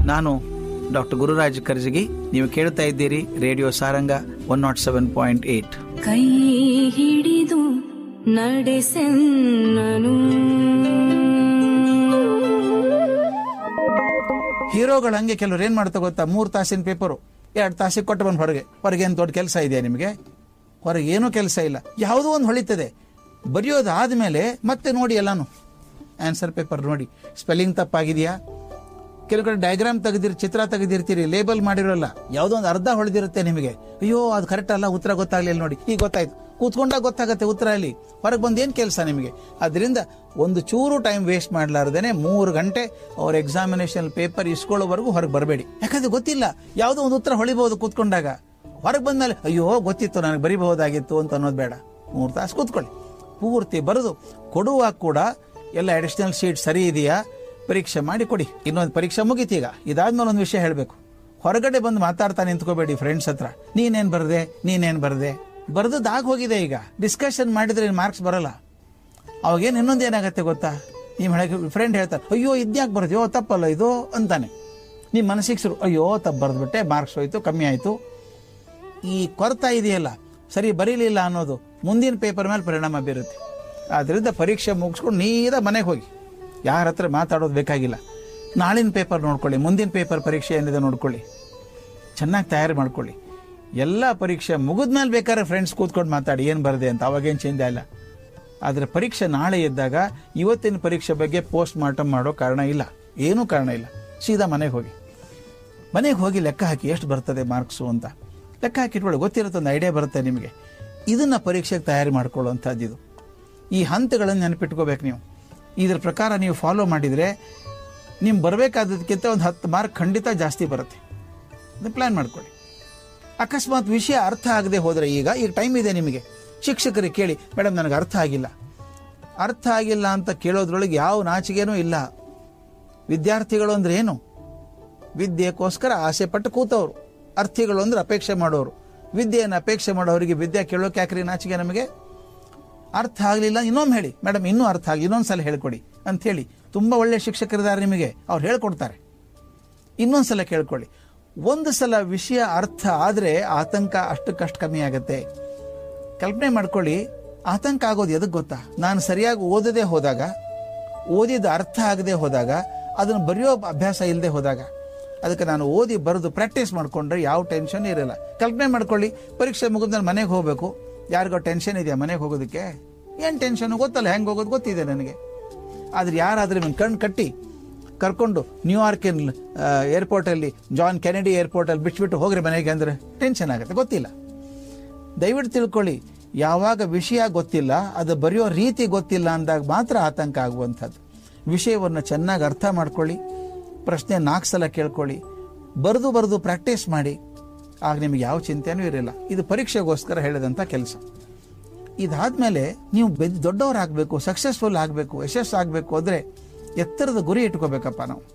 ನಾನು ಡಾಕ್ಟರ್ ಗುರುರಾಜ್ ಕರ್ಜಗಿ ನೀವು ಕೇಳ್ತಾ ಇದ್ದೀರಿ radio Saranga one naught seven point eight ಕೈ ಹಿಡಿದು ನಡೆಸೆನ್ನನು ಹೀರೋಗಳು ಹಂಗೆ ಕೆಲವ್ರು ಏನ್ ಮಾಡ್ತಾ ಗೊತ್ತಾ ಮೂರು ತಾಸಿನ ಪೇಪರು ಎರಡು ತಾಸಿಗೆ ಕೊಟ್ಟು ಬಂದು ಹೊರಗೆ ಹೊರಗೆ ಏನು ದೊಡ್ಡ ಕೆಲಸ ಇದೆಯಾ ನಿಮಗೆ ಹೊರಗೆ ಏನೂ ಕೆಲಸ ಇಲ್ಲ ಯಾವುದೋ ಒಂದು ಹೊಳಿತದೆ ಬರೆಯೋದು ಆದಮೇಲೆ ಮತ್ತೆ ನೋಡಿ ಎಲ್ಲಾನು ಆನ್ಸರ್ ಪೇಪರ್ ನೋಡಿ ಸ್ಪೆಲ್ಲಿಂಗ್ ತಪ್ಪಾಗಿದೆಯಾ ಕೆಲವು ಕಡೆ ಡಯಾಗ್ರಾಮ್ ತೆಗೆದಿರ್ ಚಿತ್ರ ತೆಗೆದಿರ್ತೀರಿ ಲೇಬಲ್ ಮಾಡಿರೋಲ್ಲ ಯಾವುದೋ ಒಂದು ಅರ್ಧ ಹೊಳೆದಿರುತ್ತೆ ನಿಮಗೆ ಅಯ್ಯೋ ಅದು ಕರೆಕ್ಟ್ ಅಲ್ಲ ಉತ್ತರ ಗೊತ್ತಾಗ್ಲಿಲ್ಲ ನೋಡಿ ಈಗ ಗೊತ್ತಾಯ್ತು ಕೂತ್ಕೊಂಡಾಗ ಗೊತ್ತಾಗತ್ತೆ ಉತ್ತರ ಅಲ್ಲಿ ಹೊರಗೆ ಬಂದು ಏನು ಕೆಲಸ ನಿಮಗೆ ಅದರಿಂದ ಒಂದು ಚೂರು ಟೈಮ್ ವೇಸ್ಟ್ ಮಾಡಲಾರ್ದೇನೆ ಮೂರು ಗಂಟೆ ಅವ್ರ ಎಕ್ಸಾಮಿನೇಷನ್ ಪೇಪರ್ ಇಸ್ಕೊಳ್ಳೋವರೆಗೂ ಹೊರಗೆ ಬರಬೇಡಿ ಯಾಕಂದ್ರೆ ಗೊತ್ತಿಲ್ಲ ಯಾವುದೋ ಒಂದು ಉತ್ತರ ಹೊಳಿಬಹುದು ಕೂತ್ಕೊಂಡಾಗ ಹೊರಗೆ ಬಂದ್ಮೇಲೆ ಅಯ್ಯೋ ಗೊತ್ತಿತ್ತು ನನಗೆ ಬರಿಬಹುದಾಗಿತ್ತು ಅಂತ ಅನ್ನೋದು ಬೇಡ ಮೂರು ತಾಸು ಕೂತ್ಕೊಳ್ಳಿ ಪೂರ್ತಿ ಬರೆದು ಕೊಡುವಾಗ ಕೂಡ ಎಲ್ಲ ಅಡಿಷನಲ್ ಶೀಟ್ ಸರಿ ಇದೆಯಾ ಪರೀಕ್ಷೆ ಮಾಡಿ ಕೊಡಿ ಇನ್ನೊಂದು ಪರೀಕ್ಷೆ ಮುಗೀತೀಗ ಇದಾದ್ಮೇಲೆ ಒಂದು ವಿಷಯ ಹೇಳಬೇಕು ಹೊರಗಡೆ ಬಂದು ಮಾತಾಡ್ತಾ ನಿಂತ್ಕೋಬೇಡಿ ಫ್ರೆಂಡ್ಸ್ ಹತ್ರ ನೀನೇನ್ ಬರ್ದೆ ನೀನೇನ್ ಬರ್ದೆ ಬರ್ದದ್ದು ಆಗ ಹೋಗಿದೆ ಈಗ ಡಿಸ್ಕಷನ್ ಮಾಡಿದ್ರೆ ಮಾರ್ಕ್ಸ್ ಬರಲ್ಲ ಅವಾಗೇನು ಇನ್ನೊಂದು ಏನಾಗತ್ತೆ ಗೊತ್ತಾ ನಿಮ್ಮ ಹೇಳಕ್ಕೆ ಫ್ರೆಂಡ್ ಹೇಳ್ತಾರೆ ಅಯ್ಯೋ ಇದ್ಯಾಕೆ ಬರ್ದ್ಯೋ ತಪ್ಪಲ್ಲ ಇದು ಅಂತಾನೆ ನಿಮ್ಮ ಮನಸ್ಸಿಗೆ ಶುರು ಅಯ್ಯೋ ತಪ್ಪು ಬರೆದ್ಬಿಟ್ಟೆ ಮಾರ್ಕ್ಸ್ ಹೋಯ್ತು ಕಮ್ಮಿ ಆಯ್ತು ಈ ಕೊರತಾ ಇದೆಯಲ್ಲ ಸರಿ ಬರೀಲಿಲ್ಲ ಅನ್ನೋದು ಮುಂದಿನ ಪೇಪರ್ ಮೇಲೆ ಪರಿಣಾಮ ಬೀರುತ್ತೆ ಆದ್ರಿಂದ ಪರೀಕ್ಷೆ ಮುಗಿಸ್ಕೊಂಡು ನೀರ ಮನೆಗೆ ಹೋಗಿ ಯಾರ ಹತ್ರ ಮಾತಾಡೋದು ಬೇಕಾಗಿಲ್ಲ ನಾಳಿನ ಪೇಪರ್ ನೋಡ್ಕೊಳ್ಳಿ ಮುಂದಿನ ಪೇಪರ್ ಪರೀಕ್ಷೆ ಏನಿದೆ ನೋಡ್ಕೊಳ್ಳಿ ಚೆನ್ನಾಗಿ ತಯಾರಿ ಮಾಡ್ಕೊಳ್ಳಿ ಎಲ್ಲ ಪರೀಕ್ಷೆ ಮುಗಿದ್ಮೇಲೆ ಬೇಕಾದ್ರೆ ಫ್ರೆಂಡ್ಸ್ ಕೂತ್ಕೊಂಡು ಮಾತಾಡಿ ಏನು ಬರದೆ ಅಂತ ಅವಾಗೇನು ಚೇಂಜ್ ಆಗಿಲ್ಲ ಆದರೆ ಪರೀಕ್ಷೆ ನಾಳೆ ಇದ್ದಾಗ ಇವತ್ತಿನ ಪರೀಕ್ಷೆ ಬಗ್ಗೆ ಪೋಸ್ಟ್ ಮಾರ್ಟಮ್ ಮಾಡೋ ಕಾರಣ ಇಲ್ಲ ಏನೂ ಕಾರಣ ಇಲ್ಲ ಸೀದಾ ಮನೆಗೆ ಹೋಗಿ ಮನೆಗೆ ಹೋಗಿ ಲೆಕ್ಕ ಹಾಕಿ ಎಷ್ಟು ಬರ್ತದೆ ಮಾರ್ಕ್ಸು ಅಂತ ಲೆಕ್ಕ ಹಾಕಿಟ್ಕೊಳ್ಳಿ ಗೊತ್ತಿರುತ್ತೆ ಒಂದು ಐಡಿಯಾ ಬರುತ್ತೆ ನಿಮಗೆ ಇದನ್ನ ಪರೀಕ್ಷೆಗೆ ತಯಾರಿ ಮಾಡ್ಕೊಳ್ಳುವಂಥದ್ದು ಇದು ಈ ಹಂತಗಳನ್ನು ನೆನಪಿಟ್ಕೋಬೇಕು ನೀವು ಇದ್ರ ಪ್ರಕಾರ ನೀವು ಫಾಲೋ ಮಾಡಿದರೆ ನೀವು ಬರಬೇಕಾದದಕ್ಕಿಂತ ಒಂದು ಹತ್ತು ಮಾರ್ಕ್ ಖಂಡಿತ ಜಾಸ್ತಿ ಬರುತ್ತೆ ಅದನ್ನ ಪ್ಲಾನ್ ಮಾಡ್ಕೊಳ್ಳಿ ಅಕಸ್ಮಾತ್ ವಿಷಯ ಅರ್ಥ ಆಗದೆ ಹೋದರೆ ಈಗ ಈಗ ಟೈಮ್ ಇದೆ ನಿಮಗೆ ಶಿಕ್ಷಕರಿಗೆ ಕೇಳಿ ಮೇಡಮ್ ನನಗೆ ಅರ್ಥ ಆಗಿಲ್ಲ ಅರ್ಥ ಆಗಿಲ್ಲ ಅಂತ ಕೇಳೋದ್ರೊಳಗೆ ಯಾವ ನಾಚಿಕೆನೂ ಇಲ್ಲ ವಿದ್ಯಾರ್ಥಿಗಳು ಅಂದ್ರೆ ಏನು ವಿದ್ಯೆಗೋಸ್ಕರ ಆಸೆ ಪಟ್ಟು ಕೂತವರು ಅರ್ಥಿಗಳು ಅಂದ್ರೆ ಅಪೇಕ್ಷೆ ಮಾಡೋರು ವಿದ್ಯೆಯನ್ನು ಅಪೇಕ್ಷೆ ಮಾಡೋರಿಗೆ ವಿದ್ಯೆ ಕೇಳೋಕೆ ಯಾಕ್ರಿ ನಾಚಿಕೆ ನಮಗೆ ಅರ್ಥ ಆಗಲಿಲ್ಲ ಇನ್ನೊಮ್ಮೆ ಹೇಳಿ ಮೇಡಮ್ ಇನ್ನೂ ಅರ್ಥ ಆಗಿ ಇನ್ನೊಂದು ಸಲ ಹೇಳ್ಕೊಡಿ ಅಂತ ಹೇಳಿ ತುಂಬ ಒಳ್ಳೆ ಶಿಕ್ಷಕರಿದ್ದಾರೆ ನಿಮಗೆ ಅವ್ರು ಹೇಳ್ಕೊಡ್ತಾರೆ ಇನ್ನೊಂದು ಸಲ ಕೇಳ್ಕೊಳ್ಳಿ ಒಂದು ಸಲ ವಿಷಯ ಅರ್ಥ ಆದರೆ ಆತಂಕ ಅಷ್ಟಕ್ಕಷ್ಟು ಕಮ್ಮಿ ಆಗುತ್ತೆ ಕಲ್ಪನೆ ಮಾಡ್ಕೊಳ್ಳಿ ಆತಂಕ ಆಗೋದು ಎದಕ್ಕೆ ಗೊತ್ತಾ ನಾನು ಸರಿಯಾಗಿ ಓದದೇ ಹೋದಾಗ ಓದಿದ ಅರ್ಥ ಆಗದೆ ಹೋದಾಗ ಅದನ್ನು ಬರೆಯೋ ಅಭ್ಯಾಸ ಇಲ್ಲದೆ ಹೋದಾಗ ಅದಕ್ಕೆ ನಾನು ಓದಿ ಬರೆದು ಪ್ರಾಕ್ಟೀಸ್ ಮಾಡ್ಕೊಂಡ್ರೆ ಯಾವ ಟೆನ್ಷನ್ ಇರಲ್ಲ ಕಲ್ಪನೆ ಮಾಡ್ಕೊಳ್ಳಿ ಪರೀಕ್ಷೆ ಮುಗಿದ್ಮೇಲೆ ಮನೆಗೆ ಹೋಗಬೇಕು ಯಾರಿಗೋ ಟೆನ್ಷನ್ ಇದೆಯಾ ಮನೆಗೆ ಹೋಗೋದಕ್ಕೆ ಏನು ಟೆನ್ಷನ್ ಗೊತ್ತಲ್ಲ ಹೆಂಗೆ ಹೋಗೋದು ಗೊತ್ತಿದೆ ನನಗೆ ಆದ್ರೆ ಯಾರಾದ್ರೂ ನಿಮ್ಗೆ ಕಣ್ಣು ಕಟ್ಟಿ ಕರ್ಕೊಂಡು ನ್ಯೂಯಾರ್ಕಿನ ಏರ್ಪೋರ್ಟಲ್ಲಿ ಜಾನ್ ಕೆನೆಡಿ ಏರ್ಪೋರ್ಟಲ್ಲಿ ಬಿಟ್ಬಿಟ್ಟು ಹೋಗ್ರಿ ಮನೆಗೆ ಅಂದ್ರೆ ಟೆನ್ಷನ್ ಆಗುತ್ತೆ ಗೊತ್ತಿಲ್ಲ ದಯವಿಟ್ಟು ತಿಳ್ಕೊಳ್ಳಿ ಯಾವಾಗ ವಿಷಯ ಗೊತ್ತಿಲ್ಲ ಅದು ಬರೆಯೋ ರೀತಿ ಗೊತ್ತಿಲ್ಲ ಅಂದಾಗ ಮಾತ್ರ ಆತಂಕ ಆಗುವಂಥದ್ದು ವಿಷಯವನ್ನು ಚೆನ್ನಾಗಿ ಅರ್ಥ ಮಾಡ್ಕೊಳ್ಳಿ ಪ್ರಶ್ನೆ ನಾಲ್ಕು ಸಲ ಕೇಳ್ಕೊಳ್ಳಿ ಬರೆದು ಬರೆದು ಪ್ರಾಕ್ಟೀಸ್ ಮಾಡಿ ಆಗ ನಿಮಗೆ ಯಾವ ಚಿಂತೆನೂ ಇರಲ್ಲ ಇದು ಪರೀಕ್ಷೆಗೋಸ್ಕರ ಹೇಳಿದಂಥ ಕೆಲಸ ಇದಾದ್ಮೇಲೆ ನೀವು ಬೆದ್ ದೊಡ್ಡವರಾಗಬೇಕು ಸಕ್ಸಸ್ಫುಲ್ ಆಗಬೇಕು ಯಶಸ್ಸು ಆಗಬೇಕು ಅಂದರೆ ಎತ್ತರದ ಗುರಿ ಇಟ್ಕೋಬೇಕಪ್ಪ ನಾವು